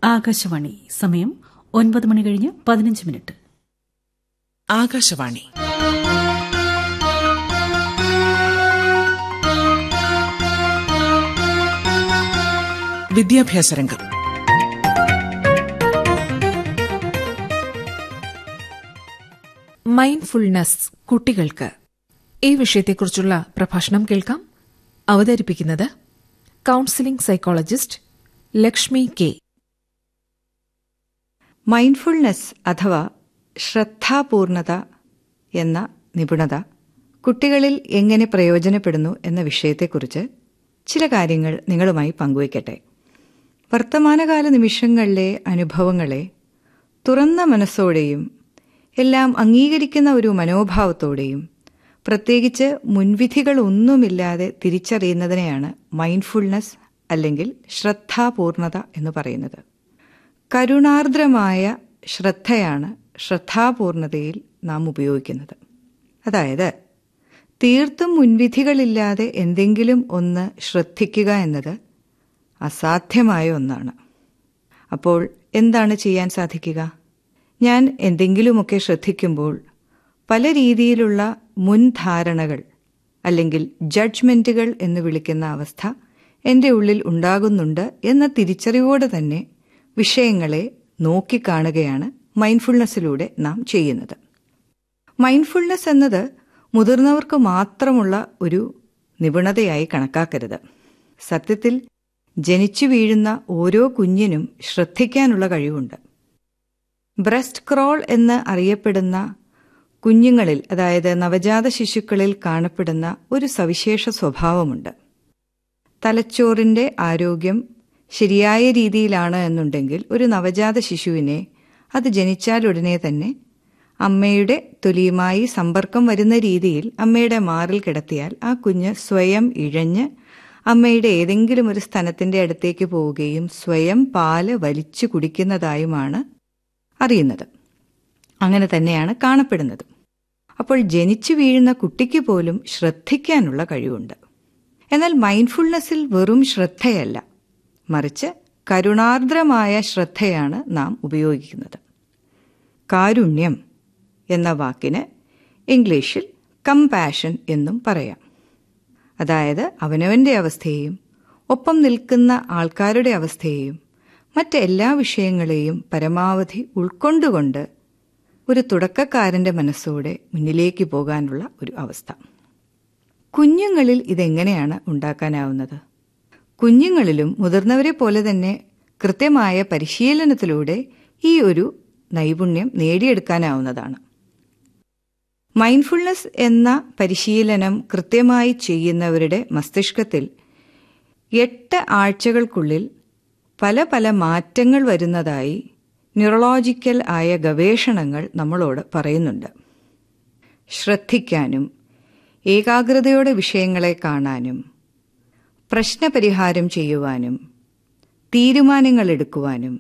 ആകാശവാണി സമയം ഒൻപത് മണി കഴിഞ്ഞ് പതിനഞ്ച് മിനിറ്റ് ആകാശവാണി വിദ്യാഭ്യാസ രംഗം മൈൻഡ്ഫുൾനെസ് കുട്ടികൾക്ക് ഈ വിഷയത്തെക്കുറിച്ചുള്ള പ്രഭാഷണം കേൾക്കാം അവതരിപ്പിക്കുന്നത് counselling psychologist Lakshmi K mindfulness അഥവാ ശ്രദ്ധാപൂർണത എന്ന നിപുണത കുട്ടികളിൽ എങ്ങനെ പ്രയോജനപ്പെടുന്നു എന്ന വിഷയത്തെക്കുറിച്ച് ചില കാര്യങ്ങൾ നിങ്ങളുമായി പങ്കുവയ്ക്കട്ടെ വർത്തമാനകാല നിമിഷങ്ങളിലെ അനുഭവങ്ങളെ തുറന്ന മനസ്സോടെയും എല്ലാം അംഗീകരിക്കുന്ന ഒരു മനോഭാവത്തോടെയും പ്രത്യേകിച്ച് മുൻവിധികളൊന്നുമില്ലാതെ തിരിച്ചറിയുന്നതിനെയാണ് മൈൻഡ്ഫുൾനെസ് അല്ലെങ്കിൽ ശ്രദ്ധാപൂർണത എന്ന് പറയുന്നത് കരുണാർദ്രമായ ശ്രദ്ധയാണ് ശ്രദ്ധാപൂർണതയിൽ നാം ഉപയോഗിക്കുന്നത് അതായത് തീർത്തും മുൻവിധികളില്ലാതെ എന്തെങ്കിലും ഒന്ന് ശ്രദ്ധിക്കുക എന്നത് അസാധ്യമായ ഒന്നാണ് അപ്പോൾ എന്താണ് ചെയ്യാൻ സാധിക്കുക ഞാൻ എന്തെങ്കിലുമൊക്കെ ശ്രദ്ധിക്കുമ്പോൾ പല രീതിയിലുള്ള മുൻധാരണകൾ അല്ലെങ്കിൽ ജഡ്ജ്മെന്റുകൾ എന്ന് വിളിക്കുന്ന അവസ്ഥ എൻ്റെ ഉള്ളിൽ ഉണ്ടാകുന്നുണ്ട് എന്ന തിരിച്ചറിവോടെ തന്നെ വിഷയങ്ങളെ നോക്കിക്കാണുകയാണ് മൈൻഡ്ഫുൾനെസ്സിലൂടെ നാം ചെയ്യുന്നത് മൈൻഡ്ഫുൾനെസ് എന്നത് മുതിർന്നവർക്ക് മാത്രമുള്ള ഒരു നിപുണതയായി കണക്കാക്കരുത് സത്യത്തിൽ ജനിച്ചു വീഴുന്ന ഓരോ കുഞ്ഞിനും ശ്രദ്ധിക്കാനുള്ള കഴിവുണ്ട് ബ്രസ്റ്റ് ക്രോൾ എന്ന് അറിയപ്പെടുന്ന കുഞ്ഞുങ്ങളിൽ അതായത് നവജാത ശിശുക്കളിൽ കാണപ്പെടുന്ന ഒരു സവിശേഷ സ്വഭാവമുണ്ട് തലച്ചോറിന്റെ ആരോഗ്യം ശരിയായ രീതിയിലാണ് എന്നുണ്ടെങ്കിൽ ഒരു നവജാത ശിശുവിനെ അത് ജനിച്ചാലുടനെ തന്നെ അമ്മയുടെ തൊലിയുമായി സമ്പർക്കം വരുന്ന രീതിയിൽ അമ്മയുടെ മാറിൽ കിടത്തിയാൽ ആ കുഞ്ഞ് സ്വയം ഇഴഞ്ഞ് അമ്മയുടെ ഏതെങ്കിലും ഒരു സ്ഥലത്തിന്റെ അടുത്തേക്ക് പോവുകയും സ്വയം പാല് വലിച്ചു കുടിക്കുന്നതായുമാണ് അറിയുന്നത് അങ്ങനെ തന്നെയാണ് കാണപ്പെടുന്നത് അപ്പോൾ ജനിച്ചു വീഴുന്ന കുട്ടിക്ക് പോലും ശ്രദ്ധിക്കാനുള്ള കഴിവുണ്ട് എന്നാൽ മൈൻഡ്ഫുൾനെസ്സിൽ വെറും ശ്രദ്ധയല്ല മറിച്ച് കരുണാർദ്രമായ ശ്രദ്ധയാണ് നാം ഉപയോഗിക്കുന്നത് കാരുണ്യം എന്ന വാക്കിന് ഇംഗ്ലീഷിൽ കമ്പാഷൻ എന്നും പറയാം അതായത് അവനവന്റെ അവസ്ഥയെയും ഒപ്പം നിൽക്കുന്ന ആൾക്കാരുടെ അവസ്ഥയെയും മറ്റെല്ലാ വിഷയങ്ങളെയും പരമാവധി ഉൾക്കൊണ്ടുകൊണ്ട് ഒരു തുടക്കക്കാരന്റെ മനസ്സോടെ മുന്നിലേക്ക് പോകാനുള്ള ഒരു അവസ്ഥ കുഞ്ഞുങ്ങളിൽ ഇതെങ്ങനെയാണ് ഉണ്ടാക്കാനാവുന്നത് കുഞ്ഞുങ്ങളിലും മുതിർന്നവരെ പോലെ തന്നെ കൃത്യമായ പരിശീലനത്തിലൂടെ ഈ ഒരു നൈപുണ്യം നേടിയെടുക്കാനാവുന്നതാണ് മൈൻഡ്ഫുൾനെസ് എന്ന പരിശീലനം കൃത്യമായി ചെയ്യുന്നവരുടെ മസ്തിഷ്കത്തിൽ എട്ട് ആഴ്ചകൾക്കുള്ളിൽ പല പല മാറ്റങ്ങൾ വരുന്നതായി ന്യൂറോളജിക്കൽ ആയ ഗവേഷണങ്ങൾ നമ്മളോട് പറയുന്നുണ്ട് ശ്രദ്ധിക്കാനും ഏകാഗ്രതയോടെ വിഷയങ്ങളെ കാണാനും പ്രശ്നപരിഹാരം ചെയ്യുവാനും തീരുമാനങ്ങൾ എടുക്കുവാനും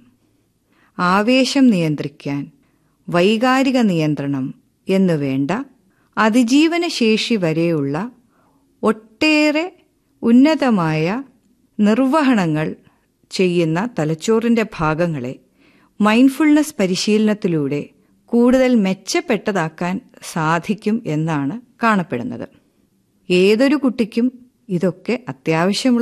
ആവേശം നിയന്ത്രിക്കാൻ വൈകാരിക നിയന്ത്രണം എന്നു വേണ്ട അതിജീവന ശേഷി വരെയുള്ള ഒട്ടേറെ ഉന്നതമായ നിർവഹണങ്ങൾ ചെയ്യുന്ന തലച്ചോറിന്റെ ഭാഗങ്ങളെ മൈൻഡ്ഫുൾനെസ് പരിശീലനത്തിലൂടെ കൂടുതൽ മെച്ചപ്പെട്ടതാക്കാൻ സാധിക്കും എന്നാണ് കാണപ്പെടുന്നത് ഏതൊരു കുട്ടിക്കും ഇതൊക്കെ അത്യാവശ്യമുള്ള